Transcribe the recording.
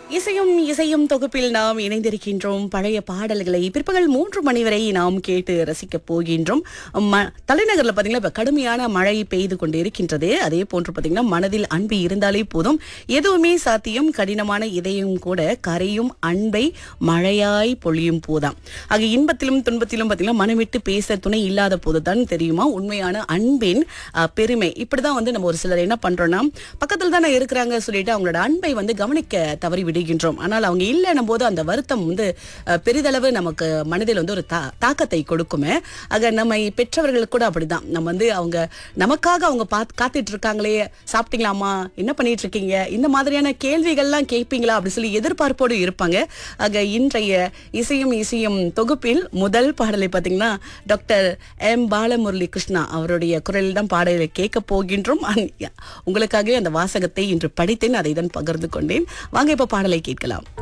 இசையும் இசையும் தொகுப்பில் நாம் இணைந்திருக்கின்றோம் பழைய பாடல்களை பிற்பகல் மூன்று மணி வரை நாம் கேட்டு ரசிக்கப் போகின்றோம் ம- தலைநகர்ல பாத்தீங்கன்னா இப்ப கடுமையான மழை பெய்து கொண்டு இருக்கின்றது அதே போன்று பாத்தீங்கன்னா மனதில் அன்பு இருந்தாலே போதும் எதுவுமே சாத்தியம் கடினமான இதயம் கூட கரையும் அன்பை மழையாய் பொழியும் போதாம் ஆக இன்பத்திலும் துன்பத்திலும் பாத்தீங்கன்னா மனம் விட்டு பேச துணை இல்லாத போதுதான் தெரியுமா உண்மையான அன்பின் அஹ், பெருமை இப்படிதான் வந்து நம்ம ஒரு சிலர் என்ன பண்றோம்னா பக்கத்துல தானே இருக்கிறாங்க சொல்லிட்டு அவங்களோட அன்பை வந்து கவனிக்க தவறி விடுகின்றோம் ஆனால் அவங்க இல்லைன்னும் போது அந்த வருத்தம் வந்து அஹ், பெரிதளவு நமக்கு மனதில் வந்து ஒரு தா- தாக்கத்தை கொடுக்குமே ஆக நம்மை பெற்றவர்களுக்கு கூட அப்படிதான் நம்ம வந்து அவங்க நமக்காக அவங்க பாத் காத்துட்டு இருக்காங்களே சாப்பிட்டீங்களாமா என்ன பண்ணிட்டு இருக்கீங்க இந்த மாதிரியான கேள்விகள்லாம் கேட்பீங்களா அப்படி சொல்லி எதிர்பார்ப்போடு இருப்பாங்க ஆக இன்றைய இசையும் இசையும் தொகுப்பில் முதல் பாடலை பார்த்தீங்கன்னா டாக்டர் எம் பாலமுரளி கிருஷ்ணா அவருடைய குரலில் தான் பாடலை கேட்க போகின்றோம் அன்- உங்களுக்காகவே அந்த வாசகத்தை இன்று படித்தேன் அதை தான் பகிர்ந்து கொண்டேன் வாங்க இப்ப பாடலை கேட்கலாம்